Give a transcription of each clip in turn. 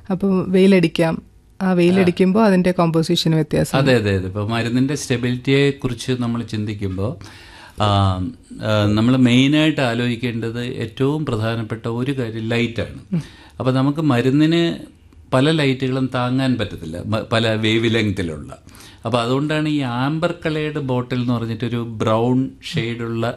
അപ്പം വെയിലടിക്കാം ആ വെയിലടിക്കുമ്പോൾ അതിന്റെ കോമ്പോസിഷൻ വ്യത്യാസം അതെ അതെ അതെ ഇപ്പോൾ മരുന്നിൻ്റെ സ്റ്റെബിലിറ്റിയെ കുറിച്ച് നമ്മൾ ചിന്തിക്കുമ്പോൾ നമ്മൾ മെയിനായിട്ട് ആലോചിക്കേണ്ടത് ഏറ്റവും പ്രധാനപ്പെട്ട ഒരു കാര്യം ലൈറ്റാണ് അപ്പോൾ നമുക്ക് മരുന്നിന് പല ലൈറ്റുകളും താങ്ങാൻ പറ്റത്തില്ല മ- പല വേവ് ലെങ്തിലുള്ള അപ്പോൾ അതുകൊണ്ടാണ് ഈ ആംബർ കളേർഡ് ബോട്ടിൽ എന്ന് പറഞ്ഞിട്ടൊരു ബ്രൗൺ ഷെയ്ഡുള്ള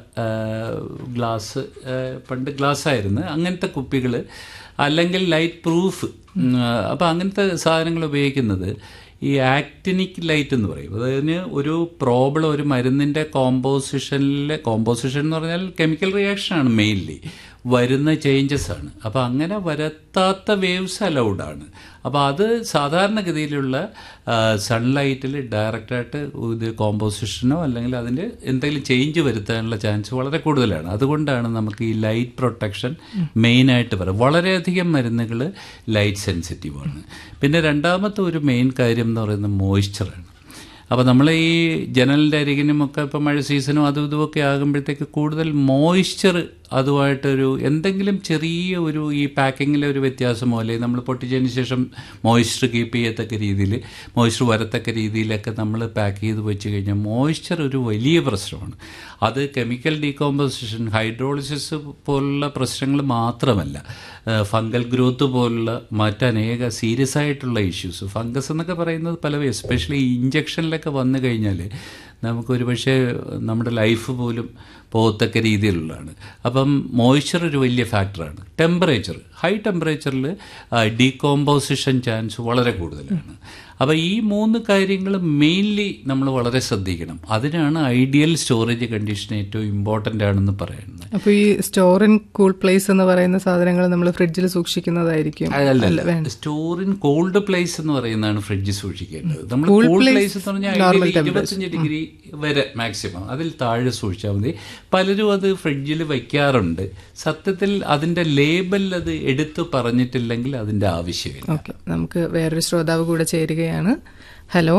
ഗ്ലാസ് പണ്ട് ഗ്ലാസ് ആയിരുന്നു അങ്ങനത്തെ കുപ്പികൾ അല്ലെങ്കിൽ ലൈറ്റ് പ്രൂഫ് അപ്പോൾ അങ്ങനത്തെ സാധനങ്ങൾ ഉപയോഗിക്കുന്നത് ഈ ആക്ടിനിക് ലൈറ്റ് എന്ന് പറയും അതിന് ഒരു പ്രോബ്ലം ഒരു മരുന്നിൻ്റെ കോമ്പോസിഷനിലെ കോമ്പോസിഷൻ എന്ന് പറഞ്ഞാൽ കെമിക്കൽ റിയാക്ഷനാണ് മെയിൻലി വരുന്ന ചേഞ്ചസ് ആണ് അപ്പോൾ അങ്ങനെ വരത്താത്ത വേവ്സ് അലൗഡ് ആണ് അപ്പോൾ അത് സാധാരണഗതിയിലുള്ള സൺലൈറ്റിൽ ഡയറക്റ്റായിട്ട് ഇത് കോമ്പോസിഷനോ അല്ലെങ്കിൽ അതിൻ്റെ എന്തെങ്കിലും ചേഞ്ച് വരുത്താനുള്ള ചാൻസ് വളരെ കൂടുതലാണ് അതുകൊണ്ടാണ് നമുക്ക് ഈ ലൈറ്റ് പ്രൊട്ടക്ഷൻ മെയിനായിട്ട് പറയുന്നത് വളരെയധികം മരുന്നുകൾ ലൈറ്റ് സെൻസിറ്റീവാണ് പിന്നെ രണ്ടാമത്തെ ഒരു മെയിൻ കാര്യം എന്ന് പറയുന്നത് മോയ്സ്ചറാണ് അപ്പോൾ നമ്മൾ ഈ ജനലിൻ്റെ അരികിനും ഒക്കെ ഇപ്പോൾ മഴ സീസണും അതും ഇതുമൊക്കെ ആകുമ്പോഴത്തേക്ക് കൂടുതൽ മോയ്സ്ചർ അതുമായിട്ടൊരു എന്തെങ്കിലും ചെറിയ ഒരു ഈ പാക്കിങ്ങിലെ ഒരു വ്യത്യാസമോ അല്ലെങ്കിൽ നമ്മൾ പൊട്ടിച്ചതിന് ശേഷം മോയ്സ്ചർ കീപ്പ് ചെയ്യത്തക്ക രീതിയിൽ മോയ്സ്ചർ വരത്തക്ക രീതിയിലൊക്കെ നമ്മൾ പാക്ക് ചെയ്ത് വെച്ച് കഴിഞ്ഞാൽ മോയ്സ്ചർ ഒരു വലിയ പ്രശ്നമാണ് അത് കെമിക്കൽ ഡീകോമ്പോസിഷൻ ഹൈഡ്രോളിസിസ് പോലുള്ള പ്രശ്നങ്ങൾ മാത്രമല്ല ഫംഗൽ ഗ്രോത്ത് പോലുള്ള മറ്റനേക സീരിയസ് ആയിട്ടുള്ള ഇഷ്യൂസ് ഫംഗസ് എന്നൊക്കെ പറയുന്നത് പല എസ്പെഷ്യലി ഇഞ്ചക്ഷനിലൊക്കെ വന്നു കഴിഞ്ഞാൽ നമുക്കൊരു പക്ഷേ നമ്മുടെ ലൈഫ് പോലും പോകത്തക്ക രീതിയിലുള്ളതാണ് അപ്പം മോയ്സ്ചർ ഒരു വലിയ ഫാക്ടറാണ് ടെമ്പറേച്ചർ ഹൈ ടെമ്പറേച്ചറിൽ ഡീകോമ്പോസിഷൻ ചാൻസ് വളരെ കൂടുതലാണ് അപ്പോൾ ഈ മൂന്ന് കാര്യങ്ങൾ മെയിൻലി നമ്മൾ വളരെ ശ്രദ്ധിക്കണം അതിനാണ് ഐഡിയൽ സ്റ്റോറേജ് കണ്ടീഷൻ ഏറ്റവും ഇമ്പോർട്ടൻ്റ് ആണെന്ന് പറയുന്നത് അപ്പൊ ഈ സ്റ്റോർ ഇൻ കൂൾ പ്ലേസ് എന്ന് പറയുന്ന സാധനങ്ങൾ നമ്മൾ ഫ്രിഡ്ജിൽ സൂക്ഷിക്കുന്നതായിരിക്കും അല്ല സ്റ്റോർ ഇൻ കോൾഡ് പ്ലേസ് എന്ന് പറയുന്നതാണ് ഫ്രിഡ്ജ് സൂക്ഷിക്കേണ്ടത് നമ്മൾ കൂൾഡ് പ്ലേസ് എന്ന് പറഞ്ഞാൽ ഇരുപത്തഞ്ച് ഡിഗ്രി വരെ മാക്സിമം അതിൽ താഴെ സൂക്ഷിച്ചാൽ മതി പലരും അത് ഫ്രിഡ്ജിൽ വയ്ക്കാറുണ്ട് സത്യത്തിൽ അതിന്റെ ലേബൽ അത് എടുത്തു പറഞ്ഞിട്ടില്ലെങ്കിൽ അതിന്റെ ആവശ്യമില്ല ഓക്കെ നമുക്ക് വേറൊരു ശ്രോതാവ് കൂടെ ചേരുകയാണ് ഹലോ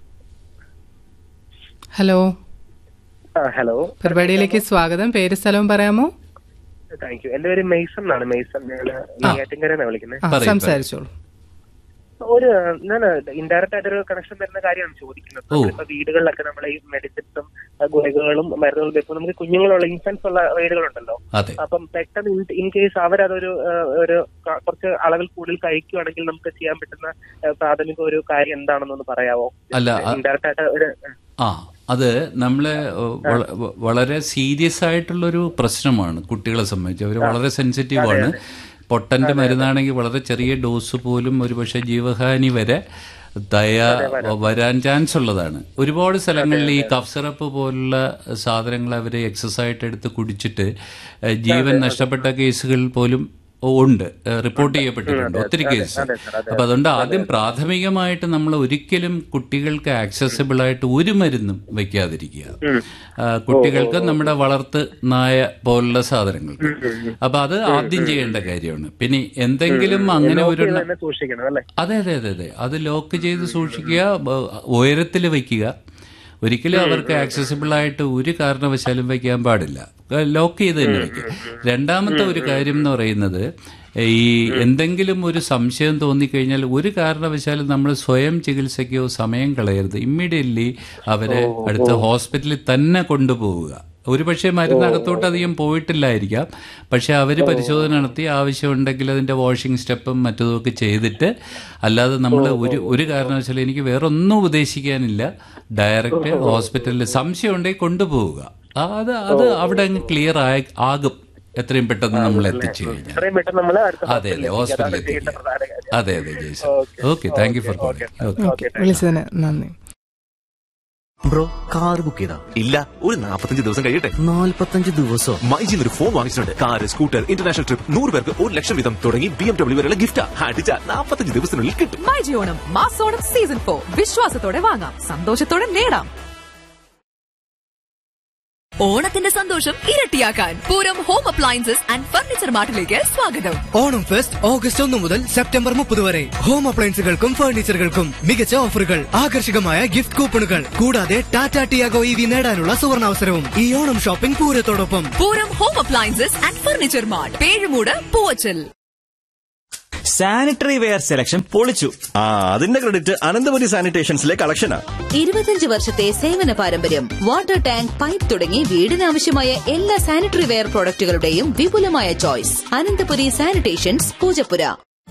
ഹലോ ആ ഹലോ പരിപാടിയിലേക്ക് സ്വാഗതം പേര് സ്ഥലവും പറയാമോ താങ്ക് യു എന്റെ പേര് മെയ്സൺ എന്നാണ് മെയ്സൺ ഞാൻ നെയ്യാറ്റിൻകരന്നാണ് വിളിക്കുന്നത് ആ സംസാരിച്ചോളൂ ഒരു ഞാൻ ഇൻഡയറക്റ്റ് ആയിട്ടൊരു കണക്ഷൻ വരുന്ന കാര്യമാണ് ചോദിക്കുന്നത് ഇപ്പൊ വീടുകളിലൊക്കെ നമ്മൾ ഈ മെഡിസിൻസും ഗുളികകളും മരുന്നുകളും വെക്കും നമുക്ക് കുഞ്ഞുങ്ങളുള്ള ഇൻഫൻസ് ഉള്ള വീടുകളുണ്ടല്ലോ അതെ അപ്പം പെട്ടെന്ന് ഇൻ കേസ് അവരതൊരു ആ, ഒരു ക- കുറച്ച് അളവിൽ കൂടുതൽ കഴിക്കുകയാണെങ്കിൽ നമുക്ക് ചെയ്യാൻ പറ്റുന്ന ആ, പ്രാഥമിക ഒരു കാര്യം എന്താണെന്നൊന്ന് പറയാവോ അല്ല അ- ഇൻഡയറക്റ്റ് ആയിട്ട് ഒരു ആ അത് നമ്മൾ വളരെ സീരിയസ് ആയിട്ടുള്ളൊരു പ്രശ്നമാണ് കുട്ടികളെ സംബന്ധിച്ച് അവർ വളരെ സെൻസിറ്റീവ് ആണ് പൊട്ടന്റെ മരുന്നാണെങ്കിൽ വളരെ ചെറിയ ഡോസ് പോലും ഒരുപക്ഷെ ജീവഹാനി വരെ ദയ വരാൻ ചാൻസ് ഉള്ളതാണ് ഒരുപാട് സ്ഥലങ്ങളിൽ ഈ കഫ് സിറപ്പ് പോലുള്ള സാധനങ്ങൾ അവർ എക്സസ് ആയിട്ട് എടുത്ത് കുടിച്ചിട്ട് ഏഹ്, ജീവൻ നഷ്ടപ്പെട്ട കേസുകൾ പോലും ഉണ്ട് ഏഹ്, റിപ്പോർട്ട് ചെയ്യപ്പെട്ടിട്ടുണ്ട് ഒത്തിരി കേസ് അപ്പൊ അതുകൊണ്ട് ആദ്യം പ്രാഥമികമായിട്ട് നമ്മൾ ഒരിക്കലും കുട്ടികൾക്ക് ആക്സസിബിൾ ആയിട്ട് ഒരു മരുന്നും വെക്കാതിരിക്കുക ആ, കുട്ടികൾക്ക് നമ്മുടെ വളർത്ത് നായ പോലുള്ള സാധനങ്ങൾക്ക് അപ്പൊ അത് ആദ്യം ചെയ്യേണ്ട കാര്യമാണ് പിന്നെ എന്തെങ്കിലും അങ്ങനെ ഒരു തന്നെ സൂക്ഷിക്കണം അല്ലെ അതെ അതെ അതെ അതെ അത് ലോക്ക് ചെയ്ത് സൂക്ഷിക്കുക ഉയരത്തിൽ വയ്ക്കുക ഒരിക്കലും അവർക്ക് ആക്സസിബിൾ ആയിട്ട് ഒരു കാരണവശാലും വയ്ക്കാൻ പാടില്ല ലോക്ക് ചെയ്ത് തന്നെ വയ്ക്കുക രണ്ടാമത്തെ ഒരു കാര്യം എന്ന് പറയുന്നത് ഈ എന്തെങ്കിലും ഒരു സംശയം തോന്നിക്കഴിഞ്ഞാൽ ഒരു കാരണവശാലും നമ്മൾ സ്വയം ചികിത്സയ്ക്കോ സമയം കളയരുത് ഇമ്മീഡിയറ്റ്ലി അവരെ അടുത്ത ഹോസ്പിറ്റലിൽ തന്നെ കൊണ്ടുപോവുക ഒരുപക്ഷെ മരുന്നകത്തോട്ട് അധികം പോയിട്ടില്ലായിരിക്കാം പക്ഷെ അവർ പരിശോധന നടത്തി ആവശ്യമുണ്ടെങ്കിൽ അതിന്റെ വാഷിംഗ് സ്റ്റെപ്പും മറ്റതുമൊക്കെ ചെയ്തിട്ട് അല്ലാതെ നമ്മൾ ഒരു ഒരു കാരണവശാലും എനിക്ക് വേറെ ഒന്നും ഉപദേശിക്കാനില്ല ഡയറക്റ്റ് ഹോസ്പിറ്റലിൽ സംശയം ഉണ്ടെങ്കിൽ കൊണ്ടുപോവുക ആ, അത് അത് അവിടെ അങ്ങ് ക്ലിയർ ആകും എത്രയും പെട്ടെന്ന് നമ്മൾ എത്തിച്ചു കഴിഞ്ഞാൽ എത്രയും പെട്ടെന്ന് നമ്മൾ അടുത്ത അതെ അതെ ഹോസ്പിറ്റലിൽ അതാണ് ചെയ്യേണ്ട എത്തിക്കുക പ്രധാന കാര്യം. അതെ അതെ Jaison okay thank you for calling okay okay വിളിച്ചതിന് നന്ദി ബ്രോ കാർ ബുക്ക് ചെയ്താ ഇല്ല ഒരു നാപ്പത്തഞ്ച് ദിവസം കഴിയട്ടെ നാല്പത്തഞ്ച് ദിവസോ മൈജിൽ ഒരു ഫോൺ വാങ്ങിച്ചിട്ടുണ്ട് കാർ സ്കൂട്ടർ ഇന്റർനാഷണൽ ട്രിപ്പ് നൂറ് പേർക്ക് ഒരു ലക്ഷം വീതം തുടങ്ങി ബി എം ഡബ്ല്യൂ വരെയുള്ള ഗിഫ്റ്റ് അടിച്ച നാപ്പത്തഞ്ച് ദിവസത്തിനുള്ളിൽ കിട്ടും മൈജി ഓണം മാസോണം സീസൺ ഫോർ വിശ്വാസത്തോടെ വാങ്ങാം സന്തോഷത്തോടെ നേടാം ഓണത്തിന്റെ സന്തോഷം ഇരട്ടിയാക്കാൻ Pooram home appliances and furniture മാർട്ടിലേക്ക് സ്വാഗതം ഓണം ഫെസ്റ്റ് ഓഗസ്റ്റ് ഒന്ന് മുതൽ സെപ്റ്റംബർ മുപ്പത് വരെ ഹോം അപ്ലയൻസുകൾക്കും ഫർണിച്ചറുകൾക്കും മികച്ച ഓഫറുകൾ ആകർഷകമായ ഗിഫ്റ്റ് കൂപ്പണുകൾ കൂടാതെ ടാറ്റ ടിയാഗോ ഇ വി നേടാനുള്ള സുവർണാവസരവും ഈ ഓണം ഷോപ്പിംഗ് പൂരത്തോടൊപ്പം Pooram home appliances and furniture mart Pezhumoodu Poovachal sanitary ware selection പൊളിച്ചു ആ അതിന്റെ ക്രെഡിറ്റ് അനന്തപുരി സാനിറ്റേഷൻസിലെ കളക്ഷനാ ഇരുപത്തിയഞ്ച് വർഷത്തെ സേവന പാരമ്പര്യം വാട്ടർ ടാങ്ക് പൈപ്പ് തുടങ്ങി വീടിനാവശ്യമായ എല്ലാ സാനിറ്ററി വെയർ പ്രോഡക്റ്റുകളുടെയും വിപുലമായ choice Ananthapuri sanitations Poojappura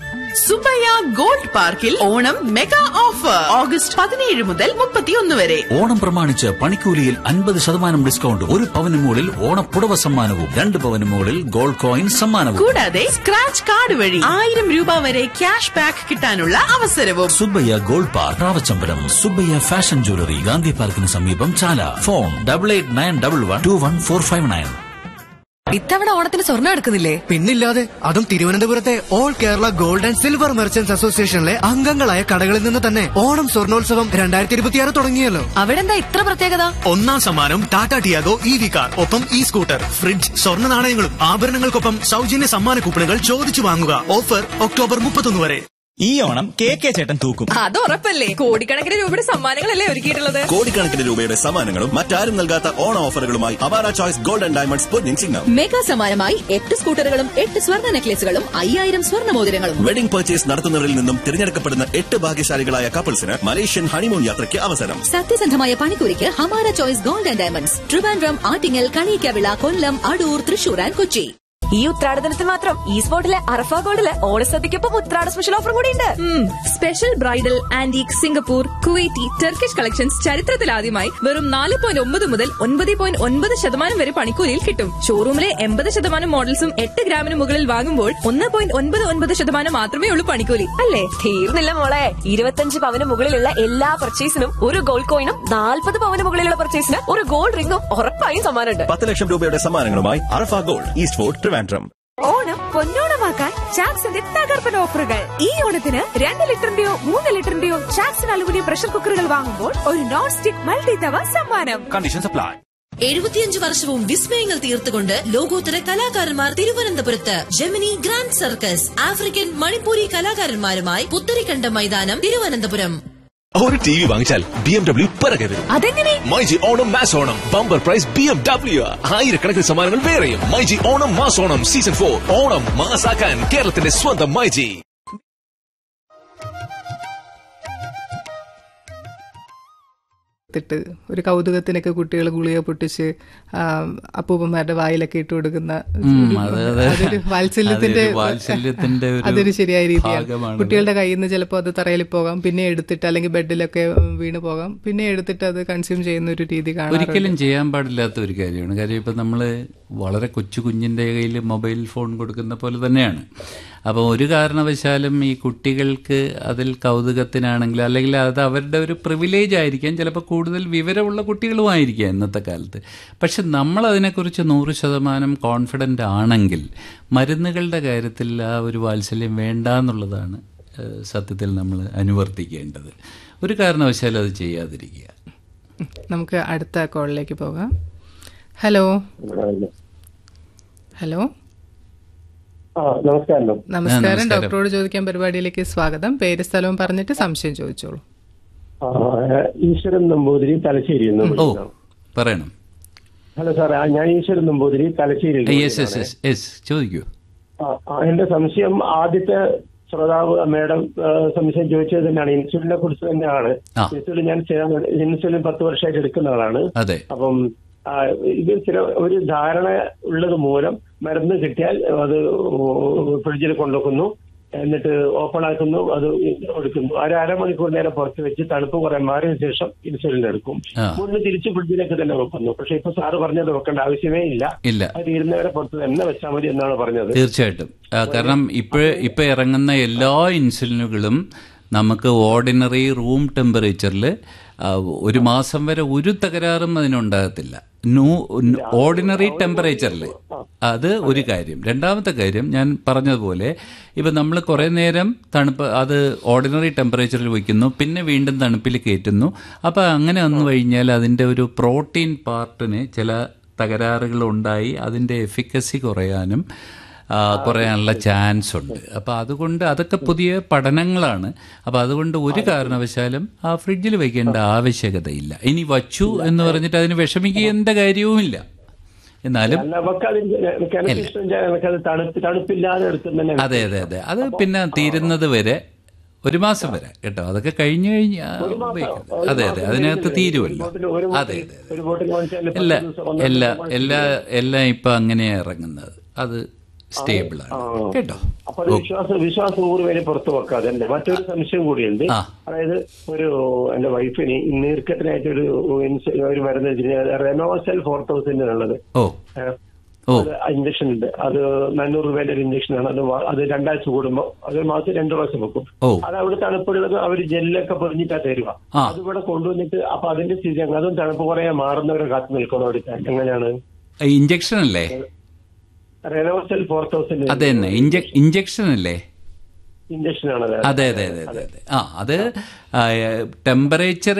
Subbaiah gold പാർക്കിൽ ഓണം മെഗാ ഓഫർ ഓഗസ്റ്റ് പതിനേഴ് മുതൽ മുപ്പത്തിയൊന്ന് വരെ ഓണം പ്രമാണിച്ച് പണിക്കൂലിയിൽ അൻപത് ശതമാനം ഡിസ്കൗണ്ട് ഒരു പവന് മുകളിൽ ഓണപ്പുടവ സമ്മാനവും രണ്ട് പവന് മുകളിൽ ഗോൾഡ് കോയിൻ സമ്മാനവും കൂടാതെ സ്ക്രാച്ച് കാർഡ് വഴി ആയിരം രൂപ വരെ ക്യാഷ് ബാക്ക് കിട്ടാനുള്ള അവസരവും Subbaiah gold park Ravachambalam Subbaiah fashion jewellery Gandhi പാർക്കിന് സമീപം Chala phone double eight nine double one two one four five nine ഇത്തവണ ഓണത്തിന് സ്വർണ്ണം എടുക്കുന്നില്ലേ പിന്നില്ലാതെ അതും തിരുവനന്തപുരത്തെ all Kerala gold and silver merchants അസോസിയേഷനിലെ അംഗങ്ങളായ കടകളിൽ നിന്ന് തന്നെ ഓണം സ്വർണോത്സവം രണ്ടായിരത്തി ഇരുപത്തിയാറ് തുടങ്ങിയല്ലോ അവിടെ എന്താ ഇത്ര പ്രത്യേകത ഒന്നാം സമ്മാനം Tata Tiago E V car ഒപ്പം ഇ സ്കൂട്ടർ ഫ്രിഡ്ജ് സ്വർണ്ണ നാണയങ്ങളും ആഭരണങ്ങൾക്കൊപ്പം സൗജന്യ സമ്മാന കൂപ്പണുകൾ ചോദിച്ചു വാങ്ങുക ഓഫർ ഒക്ടോബർ മുപ്പത്തൊന്ന് വരെ ഈ ഓണം കെ കെ ചേട്ടൻ തൂക്കും അത് ഉറപ്പല്ലേ കോടിക്കണക്കിന് രൂപയുടെ സമ്മാനങ്ങളല്ലേ ഒരുക്കിയിട്ടുള്ളത് കോടിക്കണക്കിന് രൂപയുടെ സമ്മാനങ്ങളും മറ്റാരും നൽകാത്ത ഓണ ഓഫറുകളുമായി അവാര ചോയ്സ് ഗോൾഡ് ആൻഡ് ഡയമണ്ട്സ് പൊന്നിൻ ചിങ്ങം മെഗാ സമ്മാനമായി എട്ട് സ്കൂട്ടറുകളും എട്ട് സ്വർണ്ണ നെക്ലേസുകളും അയ്യായിരം സ്വർണ്ണ മോതിരങ്ങളും വെഡിംഗ് പർച്ചേസ് നടത്തുന്നവരിൽ നിന്നും തിരഞ്ഞെടുക്കപ്പെടുന്ന എട്ട് ഭാഗ്യശാലികളായ കപ്പിൾസിന് മലേഷ്യൻ ഹണിമൂൺ യാത്രയ്ക്ക് അവസരം സത്യസന്ധമായ പണിക്കൂലിക്ക് Hamara choice gold and diamonds Trivandrum Attingal Kaniyikkavila Kollam Adoor Thrissur and Kochi ഈ ഉത്രാടദിനത്തിൽ മാത്രം ഈ സ്പോട്ടിലെ അറഫ ഗോൾഡിലെ ഓണസദ്യക്കൊപ്പം ഉത്രാട സ്പെഷ്യൽ ഓഫർ കൂടി ഉണ്ട് special bridal antique Singapore Kuwaiti Turkish collections ചരിത്രത്തിലാദ്യമായി വെറും നാല് പോയിന്റ് ഒമ്പത് മുതൽ ഒൻപത് പോയിന്റ് ഒൻപത് ശതമാനം വരെ പണിക്കൂലിയിൽ കിട്ടും ഷോറൂമിലെ എൺപത് ശതമാനം മോഡൽസും എട്ട് ഗ്രാമിന് മുകളിൽ വാങ്ങുമ്പോൾ ഒന്ന് പോയിന്റ് ഒൻപത് ഒൻപത് ശതമാനം മാത്രമേ ഉള്ളൂ പണിക്കൂലി അല്ലേ തീർന്നില്ല മോളെ ഇരുപത്തഞ്ച് പവന് മുകളിലുള്ള എല്ലാ പർച്ചേസിനും ഒരു ഗോൾഡ് കോയിനും നാൽപ്പത് പവന് മുകളിലുള്ള പർച്ചേസിന് ഒരു ഗോൾഡ് റിംഗും ഉറപ്പായും സമ്മാനമുണ്ട് പത്ത് ലക്ഷം രൂപയുടെ സമ്മാനങ്ങളുമായി Arafa gold east fort Trivandrum Onam പൊന്നോണമാക്കാൻ ചാക്സിന്റെ തകർപ്പൻ ഓഫറുകൾ ഈ ഓണത്തിന് രണ്ട് ലിറ്ററിന്റെയോ മൂന്ന് ലിറ്ററിന്റെയോ ചാക്സൺ അലുമിനിയം പ്രഷർ കുക്കറുകൾ വാങ്ങുമ്പോൾ ഒരു നോൺ സ്റ്റിക് മൾട്ടി തവ സമ്മാനം കണ്ടീഷൻ സപ്ലൈ എഴുപത്തിയഞ്ച് വർഷവും വിസ്മയങ്ങൾ തീർത്തുകൊണ്ട് ലോകോത്തര കലാകാരന്മാർ തിരുവനന്തപുരത്ത് Gemini grand circus African Manipuri കലാകാരന്മാരുമായി പുത്തരിക്കണ്ട മൈതാനം തിരുവനന്തപുരം ഒരു ടി വി വാങ്ങിച്ചാൽ ബി എം ഡബ്ല്യു പിറകെ വരും അതെങ്ങനെ MyG Onam mass Onam bumper prize B M W ആയിരക്കണക്കിന് സമ്മാനങ്ങൾ വേറെയും MyG Onam mass Onam season for Onam മാസാക്കാൻ കേരളത്തിന്റെ സ്വന്തം മൈജി ത്തിട്ട് ഒരു കൗതുകത്തിനൊക്കെ കുട്ടികൾ ഗുളിക പൊട്ടിച്ച് ആ, അപ്പൂപ്പന്മാരുടെ വായിലൊക്കെ ഇട്ട് കൊടുക്കുന്ന ഉം, അതെ, അതെ. അതൊരു വാത്സല്യത്തിന്റെ അതൊരു വാത്സല്യത്തിന്റെ ഒരു അതൊരു ശരിയായ രീതിയാണ് ഭാഗമാണത്. കുട്ടികളുടെ കയ്യിൽ നിന്ന് ചിലപ്പോൾ അത് തറയിൽ പോകാം പിന്നെ എടുത്തിട്ട് അല്ലെങ്കിൽ ബെഡിലൊക്കെ വീണ് പോകാം പിന്നെ എടുത്തിട്ട് അത് കൺസ്യൂം ചെയ്യുന്ന ഒരു രീതി കാണാം ഒരിക്കലും ചെയ്യാൻ പാടില്ലാത്ത ഒരു കാര്യമാണ് കാര്യം ഇപ്പം നമ്മൾ വളരെ കൊച്ചു കുഞ്ഞിൻ്റെ കയ്യിൽ മൊബൈൽ ഫോൺ കൊടുക്കുന്ന പോലെ തന്നെയാണ് അപ്പോൾ ഒരു കാരണവശാലും ഈ കുട്ടികൾക്ക് അതിൽ കൗതുകത്തിനാണെങ്കിൽ അല്ലെങ്കിൽ അത് അവരുടെ ഒരു പ്രിവിലേജ് ആയിരിക്കാം ചിലപ്പോൾ കൂടുതൽ വിവരമുള്ള കുട്ടികളുമായിരിക്കാം ഇന്നത്തെ കാലത്ത് പക്ഷെ നമ്മൾ അതിനെക്കുറിച്ച് നൂറ് ശതമാനം കോൺഫിഡൻ്റ് ആണെങ്കിൽ മരുന്നുകളുടെ കാര്യത്തിൽ ആ ഒരു വാത്സല്യം വേണ്ട എന്നുള്ളതാണ് ഏഹ്, സത്യത്തിൽ നമ്മൾ അനുവർത്തിക്കേണ്ടത് ഒരു കാരണവശാലും അത് ചെയ്യാതിരിക്കുക നമുക്ക് അടുത്ത കോളിലേക്ക് പോകാം ഹലോ ഹലോ നമസ്കാരം നമസ്കാരം ഡോക്ടറോട് ചോദിക്കാൻ പരിപാടിയിലേക്ക് സ്വാഗതം പേര് സ്ഥലവും പറഞ്ഞിട്ട് സംശയം ചോദിച്ചോളൂ ഈശ്വരൻ നമ്പൂതിരി തലശ്ശേരി ഓ പറയണം ഹലോ സാർ ഞാൻ Eeswaran Namboothiri Thalassery yes yes yes yes ചോദിക്കൂ എന്റെ സംശയം ആദ്യത്തെ ശ്രോതാവ് മേഡം ആ, സംശയം ചോദിച്ചത് തന്നെയാണ് ഇൻസുലിനെ കുറിച്ച് തന്നെയാണ് ആ. ഇൻസുലിൻ ഞാൻ സ്ഥിരം- ഇൻസുലിൻ പത്ത് വർഷമായിട്ട് എടുക്കുന്ന ആളാണ് അതെ അപ്പം ആ, ഇത് ചില ഒരു ധാരണ ഉള്ളത് മൂലം മരുന്ന് കിട്ടിയാൽ അത് ഫ്രിഡ്ജിൽ കൊണ്ടുവെക്കുന്നു എന്നിട്ട് ഓപ്പൺ ആക്കുന്നു അത് എടുക്കുന്നു ഒരു അരമണിക്കൂർ നേരം പുറത്ത് വെച്ച് തണുപ്പ് കുറെ മാറിയ ശേഷം ഇൻസുലിൻ എടുക്കും ആ. മുന്നിൽ തിരിച്ച് ഫ്രിഡ്ജിലേക്ക് തന്നെ വെക്കുന്നു പക്ഷെ ഇപ്പൊ സാറ് പറഞ്ഞത് വെക്കേണ്ട ആവശ്യമേ ഇല്ല ഇല്ല അത് തീരുന്നവരെ പുറത്ത് തന്നെ വെച്ചാൽ മതി എന്നാണ് പറഞ്ഞത് തീർച്ചയായിട്ടും ആ, കാരണം ഇപ്പോൾ ഇപ്പോൾ ഇറങ്ങുന്ന എല്ലാ ഇൻസുലിനുകളും നമുക്ക് ഓർഡിനറി റൂം ടെമ്പറേച്ചറിൽ ഒരു മാസം വരെ ഒരു തകരാറും അതിനുണ്ടാകത്തില്ല നൂ ഓർഡിനറി ടെമ്പറേച്ചറിൽ അത് ഒരു കാര്യം രണ്ടാമത്തെ കാര്യം ഞാൻ പറഞ്ഞതുപോലെ ഇപ്പം നമ്മൾ കുറേ നേരം തണുപ്പ് അത് ഓർഡിനറി ടെമ്പറേച്ചറിൽ വയ്ക്കുന്നു പിന്നെ വീണ്ടും തണുപ്പിൽ കയറ്റുന്നു അപ്പോൾ അങ്ങനെ വന്നു കഴിഞ്ഞാൽ അതിൻ്റെ ഒരു പ്രോട്ടീൻ പാർട്ടിന് ചില തകരാറുകൾ ഉണ്ടായി അതിൻ്റെ എഫിക്കസി കുറയാനും ആ, കുറയാനുള്ള ചാൻസ് ഉണ്ട് അപ്പോൾ അതുകൊണ്ട് അതൊക്കെ പുതിയ പഠനങ്ങളാണ് അപ്പോൾ അതുകൊണ്ട് ഒരു കാരണവശാലും ആ ഫ്രിഡ്ജിൽ വയ്ക്കേണ്ട ആവശ്യകതയില്ല ഇനി വച്ചു എന്ന് പറഞ്ഞിട്ട് അതിന് വിഷമിക്കേണ്ട കാര്യവുമില്ല എന്നാലും നമുക്ക് അതിന്റെ കിണറ്റ് ഇഷ്ടം എനിക്കത് തണുപ്പ് തണുപ്പില്ലാതെ എടുക്കുന്ന അതെ അതെ അതെ അത് പിന്നെ തീരുന്നത് വരെ ഒരു മാസം വരെ കേട്ടോ അതൊക്കെ കഴിഞ്ഞു കഴിഞ്ഞ് അതെ അതെ അതിനകത്ത് തീരുമല്ലോ അതെ അതെ ഒരു ബോട്ടിൽ വാങ്ങിച്ചാൽ പത്ത് എല്ലാ ദിവസം, ഒന്നര എല്ലാ ദിവസം എല്ലാ എല്ലാം ഇപ്പൊ അങ്ങനെയാ ഇറങ്ങുന്നത് അത് സ്റ്റേബിൾ ആണ് കേട്ടോ അപ്പൊ അത് വിശ്വാസം വിശ്വാസം കൂടി വരെ പുറത്തു വെക്കാതെ അല്ലേ മറ്റൊരു സംശയം കൂടിയുണ്ട് അതായത് ഒരു എന്റെ വൈഫിന് നീർക്കെട്ടിനായിട്ട് ഒരു ഇൻസ- ഒരു മരുന്ന് വെച്ചിട്ട് റെനോസെൽ ഫോർ തൗസൻഡ് ഉള്ളത് ഓ ഏഹ്, ഓ അത് ഇഞ്ചക്ഷൻ ഉണ്ട് അത് നാനൂറ് രൂപയുടെ ഒരു ഇഞ്ചക്ഷൻ ആണ് അത് വ- അത് രണ്ടാഴ്ച കൂടുമ്പോൾ അത് ഒരു മാസം രണ്ടു പ്രാവശ്യം വെക്കും ഓ അത് അവിടെ തണുപ്പുള്ളത് അവർ ജെല്ലൊക്കെ പൊതിഞ്ഞിട്ടാ തരുക ആ. അത് ഇവിടെ കൊണ്ടുവന്നിട്ട് അപ്പൊ അതിന്റെ സ്ഥിതി അങ്ങ് അതും തണുപ്പ് കുറേ മാറുന്നവരെ കാത്തു നിൽക്കണോ എടുക്കാൻ എങ്ങനെയാണ് ഇഞ്ചക്ഷൻ അല്ലേ റെനോസെൽ ഫോർ തൗസൻഡ് അതെ തന്നെ ഇഞ്ചക്ഷൻ അല്ലേ ഇഞ്ചക്ഷൻ ആണ് അതെ അതെ അതെ അതെ അതെ ആ അത് ടെമ്പറേച്ചർ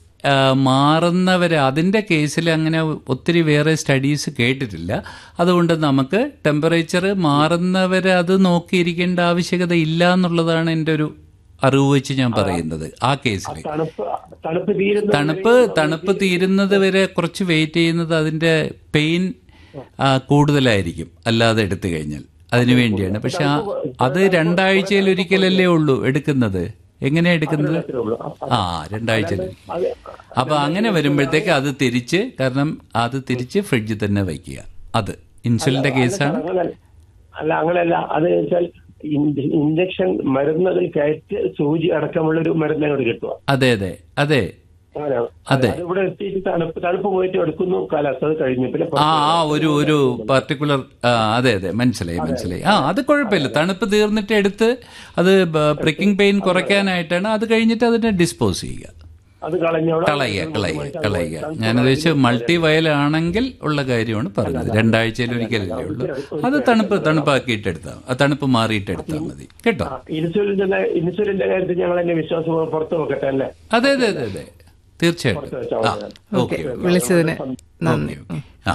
മാറുന്നവരെ അതിൻ്റെ കേസിൽ അങ്ങനെ ഒത്തിരി വേറെ സ്റ്റഡീസ് കേട്ടിട്ടില്ല അതുകൊണ്ട് നമുക്ക് ടെമ്പറേച്ചർ മാറുന്നവരെ അത് നോക്കിയിരിക്കേണ്ട ആവശ്യകത ഇല്ല എന്നുള്ളതാണ് എൻ്റെ ഒരു അറിവ് വെച്ച് ഞാൻ പറയുന്നത് ആ കേസിൽ തണുപ്പ് തണുപ്പ് തീരുന്ന തണുപ്പ് തണുപ്പ് തീരുന്നത് വരെ കുറച്ച് വെയിറ്റ് ചെയ്യുന്നത് അതിന്റെ പെയിൻ കൂടുതലായിരിക്കും അല്ലാതെ എടുത്തു കഴിഞ്ഞാൽ അതിനു വേണ്ടിയാണ് പക്ഷെ ആ- അത് രണ്ടാഴ്ചയിൽ ഒരിക്കലല്ലേ ഉള്ളൂ എടുക്കുന്നത് എങ്ങനെയാ എടുക്കുന്നത് ആ രണ്ടാഴ്ചയിൽ അത് അപ്പൊ അങ്ങനെ വരുമ്പോഴത്തേക്ക് അത് തിരിച്ച് കാരണം അത് തിരിച്ച് ഫ്രിഡ്ജിൽ തന്നെ വയ്ക്കുക അത് ഇൻസുലിന്റെ കേസാണ് അങ്ങനെ അല്ല അങ്ങനെയല്ല അത് വെച്ചാൽ ഇഞ്ചക്ഷൻ മരുന്നതിൽ കയറ്റ് സൂചി അടക്കമുള്ള ഒരു മരുന്ന് അങ്ങോട്ട് കിട്ടുക അതെ അതെ അതെ അങ്ങനെ അതെ. അത് ഇവിടെ എത്തിയിട്ട് തണുപ്പ് തണുപ്പ് പോയിട്ട് എടുക്കുന്നു കാലാവസ്ഥ അത് കഴിഞ്ഞു പിന്നെ ആ ആ ഒരു ഒരു പർട്ടിക്കുലർ അതെ അതെ മനസ്സിലായി മനസ്സിലായി ആ അത് കുഴപ്പമില്ല തണുപ്പ് തീർന്നിട്ട് എടുത്ത് അത് പ്രിക്കിംഗ് പെയിൻ കുറയ്ക്കാനായിട്ടാണ് അത് കഴിഞ്ഞിട്ട് അതിനെ ഡിസ്പോസ് ചെയ്യുക അത് കളഞ്ഞവിടെ കളയുക കളയുക കളയുക ഞാൻ ഉദ്ദേശിച്ചത് മൾട്ടി വയലാണെങ്കിൽ ഉള്ള കാര്യമാണ് പറഞ്ഞത് രണ്ടാഴ്ചയിൽ ഒരിക്കലല്ലേ ഉള്ളൂ അത് തണുപ്പ് തണുപ്പാക്കിയിട്ട് എടുത്താൽ ആ തണുപ്പ് മാറിയിട്ട് എടുത്താൽ മതി കേട്ടോ ഇൻസുലിന്റെ ഇൻസുലിന്റെ കാര്യത്തിൽ ഞങ്ങൾ എന്നെ വിശ്വാസം പുറത്ത് വെക്കട്ടെ അല്ലേ അതെ അതെ അതെ അതെ തീർച്ചയായിട്ടും ആ ഓക്കെ വിളിച്ചതിന് നന്ദി ആ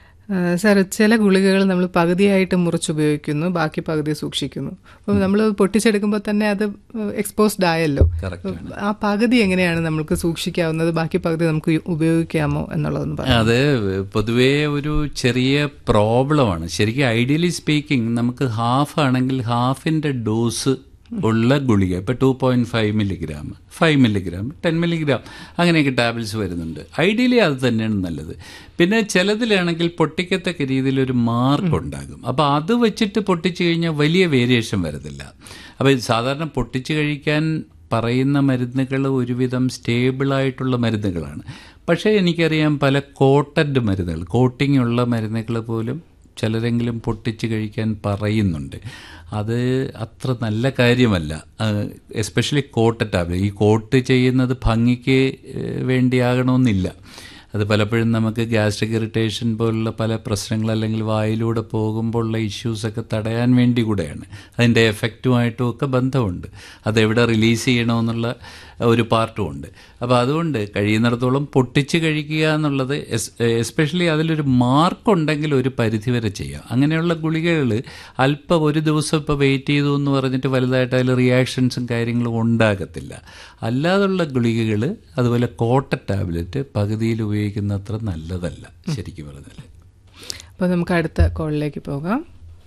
സാർ ചില ഗുളികകൾ നമ്മൾ പകുതിയായിട്ട് മുറിച്ചുപയോഗിക്കുന്നു ബാക്കി പകുതി സൂക്ഷിക്കുന്നു അപ്പോൾ നമ്മൾ പൊട്ടിച്ചെടുക്കുമ്പോൾ തന്നെ അത് എക്സ്പോസ്ഡ് ആയല്ലോ ആ പകുതി എങ്ങനെയാണ് നമുക്ക് സൂക്ഷിക്കാവുന്നത് ബാക്കി പകുതി നമുക്ക് ഉപയോഗിക്കാമോ എന്നുള്ളതെന്ന് പറയാം അത് പൊതുവേ ഒരു ചെറിയ പ്രോബ്ലമാണ് ശരിക്കും ഐഡിയലി സ്പീക്കിംഗ് നമുക്ക് ഹാഫ് ആണെങ്കിൽ ഹാഫിന്റെ ഡോസ് ഉള്ള ഗുളിക ഇപ്പൊ two point five milligram five milligram ten milligram അങ്ങനെയൊക്കെ ടാബ്ലറ്റ്സ് വരുന്നുണ്ട് ഐഡിയലി അത് തന്നെയാണ് നല്ലത് പിന്നെ ചിലതിലാണെങ്കിൽ പൊട്ടിക്കത്തക്ക രീതിയിൽ ഒരു മാർക്ക് ഉണ്ടാകും അപ്പോൾ അത് വെച്ചിട്ട് പൊട്ടിച്ചു കഴിഞ്ഞാൽ വലിയ വേരിയേഷൻ വരത്തില്ല അപ്പോൾ സാധാരണ പൊട്ടിച്ചു കഴിക്കാൻ പറയുന്ന മരുന്നുകൾ ഒരുവിധം സ്റ്റേബിളായിട്ടുള്ള മരുന്നുകളാണ് പക്ഷേ എനിക്കറിയാം പല കോട്ടഡ് മരുന്നുകൾ കോട്ടിംഗ് ഉള്ള മരുന്നുകൾ പോലും ചിലരെങ്കിലും പൊട്ടിച്ച് കഴിക്കാൻ പറയുന്നുണ്ട് അത് അത്ര നല്ല കാര്യമല്ല എസ്പെഷ്യലി കോട്ട ടാബ്ലറ്റ് ഈ കോട്ട് ചെയ്യുന്നത് ഭംഗിക്ക് ഏഹ്, വേണ്ടിയാകണമെന്നില്ല അത് പലപ്പോഴും നമുക്ക് ഗ്യാസ്ട്രിക് ഇറിറ്റേഷൻ പോലുള്ള പല പ്രശ്നങ്ങൾ അല്ലെങ്കിൽ വായിലൂടെ പോകുമ്പോഴുള്ള ഇഷ്യൂസൊക്കെ തടയാൻ വേണ്ടി കൂടെയാണ് അതിൻ്റെ എഫക്റ്റുമായിട്ടും ഒക്കെ ബന്ധമുണ്ട് അതെവിടെ റിലീസ് ചെയ്യണമെന്നുള്ള ഒരു പാർട്ടും ഉണ്ട് അപ്പോൾ അതുകൊണ്ട് കഴിയുന്നിടത്തോളം പൊട്ടിച്ച് കഴിക്കുക എന്നുള്ളത് എസ്പെഷ്യലി അതിലൊരു മാർക്ക് ഉണ്ടെങ്കിൽ ഒരു പരിധിവരെ ചെയ്യാം അങ്ങനെയുള്ള ഗുളികകൾ അല്പം ഒരു ദിവസം ഇപ്പോൾ വെയിറ്റ് ചെയ്തു എന്ന് പറഞ്ഞിട്ട് വലുതായിട്ട് അതിൽ റിയാക്ഷൻസും കാര്യങ്ങളും ഉണ്ടാകത്തില്ല അല്ലാതുള്ള ഗുളികകൾ അതുപോലെ കോട്ട ടാബ്ലറ്റ് പകുതിയിൽ ഉപയോഗിക്കുന്നത്ര നല്ലതല്ല ശരിക്കും പറഞ്ഞാൽ അപ്പോൾ നമുക്ക് അടുത്ത കോളിലേക്ക് പോകാം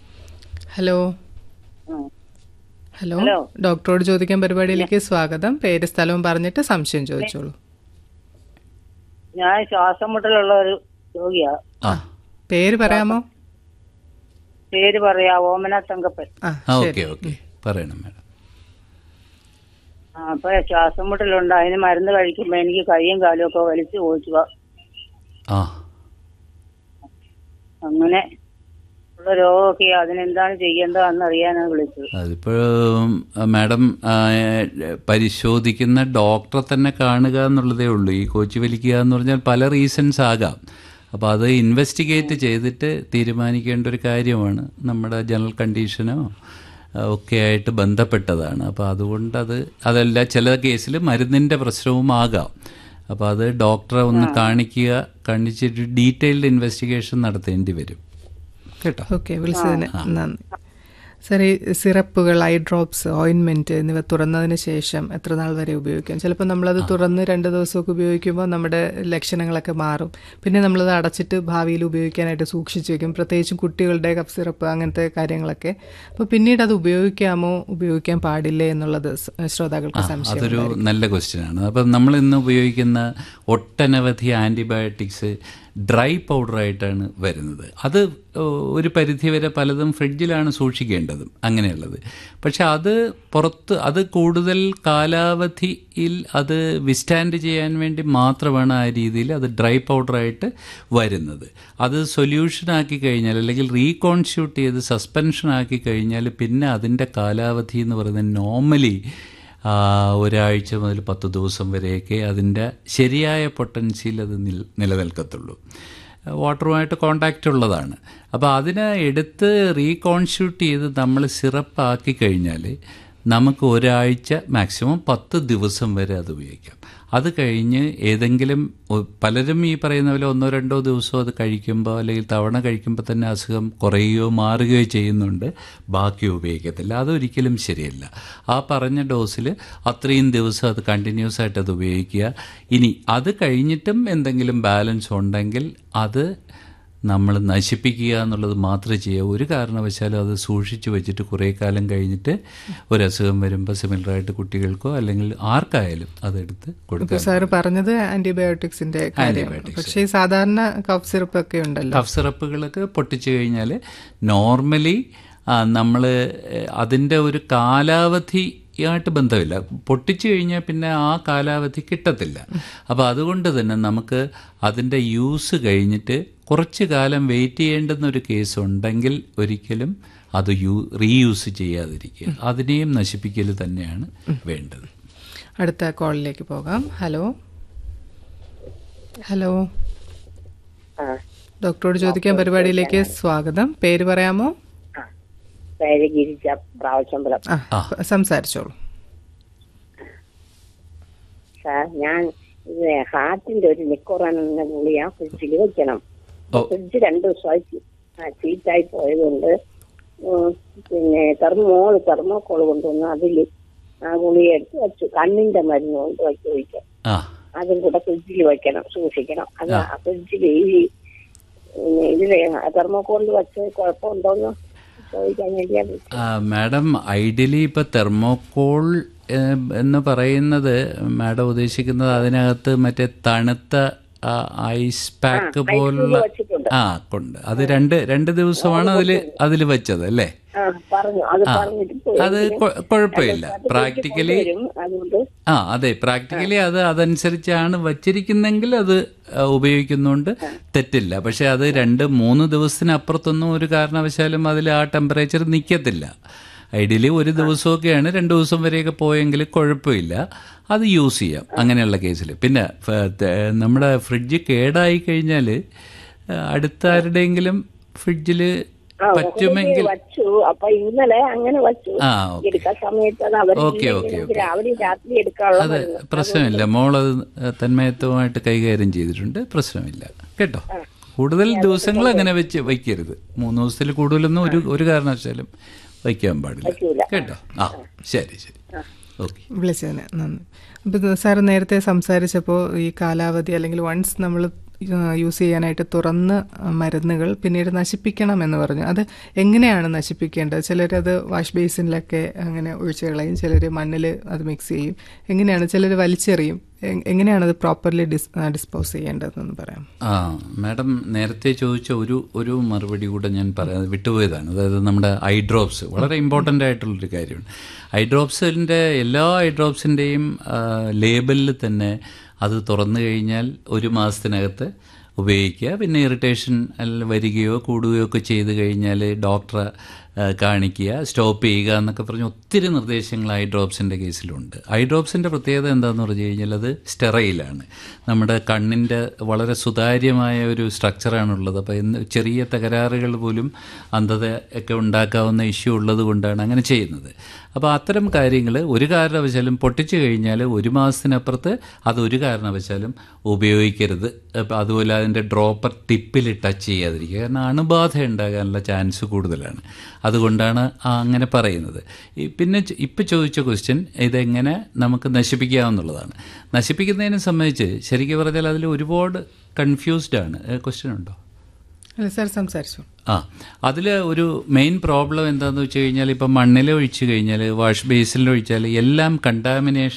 ഹലോ ഹലോ ഹലോ. ഡോക്ടറോട് ചോദിക്കാൻ പരിപാടിയിലേക്ക് സ്വാഗതം പേര് സ്ഥലവും പറഞ്ഞിട്ട് സംശയം ചോദിച്ചോളൂ ഞാൻ ശ്വാസം മുട്ടലുള്ള ഒരു രോഗിയാ പേര് പറയാമോ പേര് പറയാ ഓമന തങ്കപ്പൻ ആ ആ ശരി ഓക്കെ ഓക്കെ പറയണം മാഡം ആ, അപ്പൊ ശ്വാസം മുട്ടലുണ്ട് അതിന് മരുന്ന് കഴിക്കുമ്പോ എനിക്ക് കൈയും കാലും ഒക്കെ വലിച്ചു പോയിക്കുക ആ അങ്ങനെ ഉള്ള രോഗമൊക്കെ അതിനെന്താണ് ചെയ്യേണ്ടതെന്ന് അറിയാനാണ് വിളിച്ചത് അതിപ്പോൾ മാഡം ആ, പരിശോധിക്കുന്ന ഡോക്ടറെ തന്നെ കാണുക എന്നുള്ളതേ ഉള്ളൂ ഈ കോച്ചി വലിക്കുക എന്ന് പറഞ്ഞാൽ പല റീസൺസ് ആകാം അപ്പോൾ അത് ഇൻവെസ്റ്റിഗേറ്റ് ചെയ്തിട്ട് തീരുമാനിക്കേണ്ട ഒരു കാര്യമാണ് നമ്മുടെ ജനറൽ കണ്ടീഷനോ ആ, ഒക്കെ ആയിട്ട് ബന്ധപ്പെട്ടതാണ് അപ്പോൾ അതുകൊണ്ട് അത് അതല്ല ചില കേസിൽ മരുന്നിൻ്റെ പ്രശ്നവും ആകാം അപ്പോൾ അത് ഡോക്ടറെ ഒന്ന് കാണിക്കുക കാണിച്ചിട്ട് ഡീറ്റെയിൽഡ് ഇൻവെസ്റ്റിഗേഷൻ നടത്തേണ്ടി വരും കേട്ടോ ഓക്കെ വിളിച്ചതിന് നന്ദി സാർ ഈ സിറപ്പുകൾ ഐ ഡ്രോപ്സ് ഓയിൻമെന്റ് എന്നിവ തുറന്നതിന് ശേഷം എത്ര നാൾ വരെ ഉപയോഗിക്കാം ചിലപ്പോൾ നമ്മളത് തുറന്ന് രണ്ട് ദിവസമൊക്കെ ഉപയോഗിക്കുമ്പോൾ നമ്മുടെ ലക്ഷണങ്ങളൊക്കെ മാറും പിന്നെ നമ്മളത് അടച്ചിട്ട് ഭാവിയിൽ ഉപയോഗിക്കാനായിട്ട് സൂക്ഷിച്ചു വെക്കും പ്രത്യേകിച്ചും കുട്ടികളുടെ കഫ് സിറപ്പ് അങ്ങനത്തെ കാര്യങ്ങളൊക്കെ അപ്പോൾ പിന്നീട് അത് ഉപയോഗിക്കാമോ ഉപയോഗിക്കാൻ പാടില്ലേ എന്നുള്ളത് സ് ശ്രോതാക്കൾക്ക് സംശയം അതൊരു നല്ല ക്വസ്റ്റ്യൻ ആണ് അപ്പം നമ്മൾ ഇന്ന് ഉപയോഗിക്കുന്ന ഒട്ടനവധി ആൻറ്റിബയോട്ടിക്സ് ഡ്രൈ പൗഡറായിട്ടാണ് വരുന്നത് അത് ഒരു പരിധിവരെ പലതും ഫ്രിഡ്ജിലാണ് സൂക്ഷിക്കേണ്ടതും അങ്ങനെയുള്ളത് പക്ഷെ അത് പുറത്ത് അത് കൂടുതൽ കാലാവധിയിൽ അത് വിസ്റ്റാൻഡ് ചെയ്യാൻ വേണ്ടി മാത്രമാണ് ആ രീതിയിൽ അത് ഡ്രൈ പൗഡറായിട്ട് വരുന്നത് അത് സൊല്യൂഷൻ ആക്കി കഴിഞ്ഞാൽ അല്ലെങ്കിൽ റീകോൺസ്യൂട്ട് ചെയ്ത് സസ്പെൻഷൻ ആക്കി കഴിഞ്ഞാൽ പിന്നെ അതിൻ്റെ കാലാവധി എന്ന് പറയുന്നത് നോർമലി ഒരാഴ്ച മുതൽ പത്ത് ദിവസം വരെയൊക്കെ അതിൻ്റെ ശരിയായ പൊട്ടൻസിയിൽ അത് നിൽ നിലനിൽക്കത്തുള്ളൂ വാട്ടറുമായിട്ട് കോണ്ടാക്റ്റ് ഉള്ളതാണ് അപ്പോൾ അതിനെ എടുത്ത് റീകോൺസ്യൂട്ട് ചെയ്ത് നമ്മൾ സിറപ്പ് ആക്കി കഴിഞ്ഞാൽ നമുക്ക് ഒരാഴ്ച മാക്സിമം പത്ത് ദിവസം വരെ അത് ഉപയോഗിക്കാം അത് കഴിഞ്ഞ് ഏതെങ്കിലും പലരും ഈ പറയുന്ന പോലെ ഒന്നോ രണ്ടോ ദിവസമോ അത് കഴിക്കുമ്പോൾ അല്ലെങ്കിൽ തവണ കഴിക്കുമ്പോൾ തന്നെ അസുഖം കുറയുകയോ മാറുകയോ ചെയ്യുന്നുണ്ട് ബാക്കി ഉപയോഗിക്കത്തില്ല അതൊരിക്കലും ശരിയല്ല ആ പറഞ്ഞ ഡോസിൽ അത്രയും ദിവസം അത് കണ്ടിന്യൂസ് ആയിട്ട് അത് ഉപയോഗിക്കുക ഇനി അത് കഴിഞ്ഞിട്ടും എന്തെങ്കിലും ബാലൻസ് ഉണ്ടെങ്കിൽ അത് നമ്മൾ നശിപ്പിക്കുക എന്നുള്ളത് മാത്രമേ ചെയ്യുക ഒരു കാരണവശാലും അത് സൂക്ഷിച്ചു വെച്ചിട്ട് കുറേ കാലം കഴിഞ്ഞിട്ട് ഒരു അസുഖം വരുമ്പോൾ സിമിലറായിട്ട് കുട്ടികൾക്കോ അല്ലെങ്കിൽ ആർക്കായാലും അതെടുത്ത് കൊടുക്കുക സാറ് പറഞ്ഞത് ആന്റിബയോട്ടിക്സിന്റെ കാര്യം പക്ഷേ ഈ സാധാരണ കഫ് സിറപ്പ് ഒക്കെ ഉണ്ടല്ലോ കഫ് സിറപ്പുകളൊക്കെ പൊട്ടിച്ചു കഴിഞ്ഞാൽ നോർമലി നമ്മൾ അതിൻ്റെ ഒരു കാലാവധി ായിട്ട് ബന്ധമില്ല പൊട്ടിച്ചു കഴിഞ്ഞാൽ പിന്നെ ആ കാലാവധി കിട്ടത്തില്ല അപ്പോൾ അതുകൊണ്ട് തന്നെ നമുക്ക് അതിൻ്റെ യൂസ് കഴിഞ്ഞിട്ട് കുറച്ച് കാലം വെയിറ്റ് ചെയ്യേണ്ടുന്ന ഒരു കേസ് ഉണ്ടെങ്കിൽ ഒരിക്കലും അത് യൂ റീയൂസ് ചെയ്യാതിരിക്കുക അതിനെയും നശിപ്പിക്കൽ തന്നെയാണ് വേണ്ടത് അടുത്ത കോളിലേക്ക് പോകാം ഹലോ ഹലോ ഡോക്ടറോട് ചോദിക്കാൻ പരിപാടിയിലേക്ക് സ്വാഗതം പേര് പറയാമോ പേര് ഗിരിജ പ്രാവശ്യമ്പലം സംസാരിച്ചോളൂ സാർ ഞാൻ ഇത് ഹാർട്ടിന്റെ ഒരു നിക്കോറാൻ എന്ന ഗുളിയ ഫ്രിഡ്ജിൽ വെക്കണം ഫ്രിഡ്ജ് രണ്ടു ദിവസമായി ചീറ്റായി പോയതുകൊണ്ട് പിന്നെ തെർമോൾ തെർമോക്കോൾ കൊണ്ടുവന്ന് അതിൽ ആ ഗുളിയ എടുത്ത് വെച്ചു കണ്ണിന്റെ മരുന്ന് കൊണ്ട് വയ്ക്ക് വയ്ക്കാം അതും കൂടെ ഫ്രിഡ്ജിൽ വെക്കണം സൂക്ഷിക്കണം അത് ഫ്രിഡ്ജിൽ ഈ ഇതില് തെർമോക്കോളിൽ വെച്ച് കുഴപ്പമുണ്ടോന്ന് മാഡം ഐഡിയലി ഇപ്പൊ തെർമോകോൾ എന്ന് പറയുന്നത് മാഡം ഉദ്ദേശിക്കുന്നത് അതിനകത്ത് മറ്റേ തണുത്ത ഐസ് പാക്ക് പോലുള്ള ആ കൊണ്ട് അത് രണ്ട് രണ്ട് ദിവസമാണ് അതിൽ അതിൽ വെച്ചത് അല്ലേ അത് കുഴപ്പമില്ല പ്രാക്ടിക്കലി ആ അതെ പ്രാക്ടിക്കലി അത് അതനുസരിച്ചാണ് വച്ചിരിക്കുന്നെങ്കിൽ അത് ഉപയോഗിക്കുന്നതുകൊണ്ട് തെറ്റില്ല പക്ഷെ അത് രണ്ട് മൂന്ന് ദിവസത്തിനപ്പുറത്തൊന്നും ഒരു കാരണവശാലും അതിൽ ആ ടെമ്പറേച്ചർ നിൽക്കത്തില്ല ഐഡിയലി ഒരു ദിവസമൊക്കെയാണ് രണ്ട് ദിവസം വരെയൊക്കെ പോയെങ്കിൽ കുഴപ്പമില്ല അത് യൂസ് ചെയ്യാം അങ്ങനെയുള്ള കേസിൽ പിന്നെ നമ്മുടെ ഫ്രിഡ്ജ് കേടായി കഴിഞ്ഞാൽ അടുത്ത ആരുടെയെങ്കിലും ഫ്രിഡ്ജിൽ പറ്റുമെങ്കിൽ വച്ചു അപ്പൊ ഇന്നലെ അങ്ങനെ വച്ചു എടുക്കാൻ സമയത്ത് ഓക്കെ ഓക്കെ രാവിലെ രാത്രി എടുക്കാനുള്ള അത് പ്രശ്നമില്ല മോളത് തന്മയത്വമായിട്ട് കൈകാര്യം ചെയ്തിട്ടുണ്ട് പ്രശ്നമില്ല കേട്ടോ കൂടുതൽ ദിവസങ്ങൾ അങ്ങനെ വെച്ച് വയ്ക്കരുത് മൂന്ന് ദിവസത്തിൽ കൂടുതലൊന്നും ഒരു ഒരു കാരണവശാലും വയ്ക്കാൻ പാടില്ല കേട്ടോ ആ ശരി ശരി ഓക്കെ വിളിച്ചതിന് നന്ദി അപ്പം സാർ നേരത്തെ സംസാരിച്ചപ്പോൾ ഈ കാലാവധി അല്ലെങ്കിൽ വൺസ് നമ്മൾ യൂസ് ചെയ്യാനായിട്ട് തുറന്ന് മരുന്നുകൾ പിന്നീട് നശിപ്പിക്കണം എന്ന് പറഞ്ഞു അത് എങ്ങനെയാണ് നശിപ്പിക്കേണ്ടത് ചിലരത് വാഷ് ബേസിനിലൊക്കെ അങ്ങനെ ഒഴിച്ചു കളയും ചിലർ മണ്ണിൽ അത് മിക്സ് ചെയ്യും എങ്ങനെയാണ് ചിലർ വലിച്ചെറിയും എങ്ങനെയാണ് അത് പ്രോപ്പർലി ഡിസ് ഡിസ്പോസ് ചെയ്യേണ്ടതെന്ന് പറയാം ആ മാഡം നേരത്തെ ചോദിച്ച ഒരു ഒരു മറുപടി കൂടെ ഞാൻ പറയാം വിട്ടുപോയതാണ് അതായത് നമ്മുടെ ഐ ഡ്രോപ്സ് വളരെ ഇമ്പോർട്ടൻ്റ് ആയിട്ടുള്ളൊരു കാര്യമാണ് ഐ ഡ്രോപ്സിൻ്റെ എല്ലാ ഐ ഡ്രോപ്സിൻ്റെയും ലേബലിൽ തന്നെ അത് തുറന്നു കഴിഞ്ഞാൽ ഒരു മാസത്തിനകത്ത് ഉപയോഗിക്കുക പിന്നെ ഇറിറ്റേഷൻ വരികയോ കൂടുകയോ ഒക്കെ ചെയ്ത് കഴിഞ്ഞാൽ ഡോക്ടറെ കാണിക്കുക സ്റ്റോപ്പ് ചെയ്യുക എന്നൊക്കെ പറഞ്ഞ് ഒത്തിരി നിർദ്ദേശങ്ങൾ ഐ ഡ്രോപ്സിൻ്റെ കേസിലുണ്ട് ഐ ഡ്രോപ്സിൻ്റെ പ്രത്യേകത എന്താണെന്ന് പറഞ്ഞു കഴിഞ്ഞാൽ അത് സ്റ്റെറയിലാണ് നമ്മുടെ കണ്ണിൻ്റെ വളരെ സുതാര്യമായ ഒരു സ്ട്രക്ചറാണുള്ളത് അപ്പോൾ ഇന്ന് ചെറിയ തകരാറുകൾ പോലും അന്ധത ഒക്കെ ഉണ്ടാക്കാവുന്ന ഇഷ്യൂ ഉള്ളത് കൊണ്ടാണ് അങ്ങനെ ചെയ്യുന്നത് അപ്പോൾ അത്തരം കാര്യങ്ങൾ ഒരു കാരണവശാലും പൊട്ടിച്ചു കഴിഞ്ഞാൽ ഒരു മാസത്തിനപ്പുറത്ത് അത് ഒരു കാരണവശാലും ഉപയോഗിക്കരുത് അതുപോലെ അതിൻ്റെ ഡ്രോപ്പർ ടിപ്പിൽ ടച്ച് ചെയ്യാതിരിക്കുക കാരണം അണുബാധ ഉണ്ടാകാനുള്ള ചാൻസ് കൂടുതലാണ് അതുകൊണ്ടാണ് ആ അങ്ങനെ പറയുന്നത് ഈ പിന്നെ ചോ- ഇപ്പം ചോദിച്ച ക്വസ്റ്റ്യൻ ഇതെങ്ങനെ നമുക്ക് നശിപ്പിക്കാമെന്നുള്ളതാണ് നശിപ്പിക്കുന്നതിനെ സംബന്ധിച്ച് ശരിക്കും പറഞ്ഞാൽ അതിൽ ഒരുപാട് കൺഫ്യൂസ്ഡ് ആണ് ക്വസ്റ്റ്യൻ ഉണ്ടോ അല്ല സാർ സംസാരിച്ചു ആ അതിൽ ഒരു മെയിൻ പ്രോബ്ലം എന്താണെന്ന് വെച്ച് കഴിഞ്ഞാൽ ഇപ്പം മണ്ണിൽ ഒഴിച്ച് കഴിഞ്ഞാൽ വാഷ് ബേസിൽ ഒഴിച്ചാൽ എല്ലാം കണ്ടാമിനേഷൻ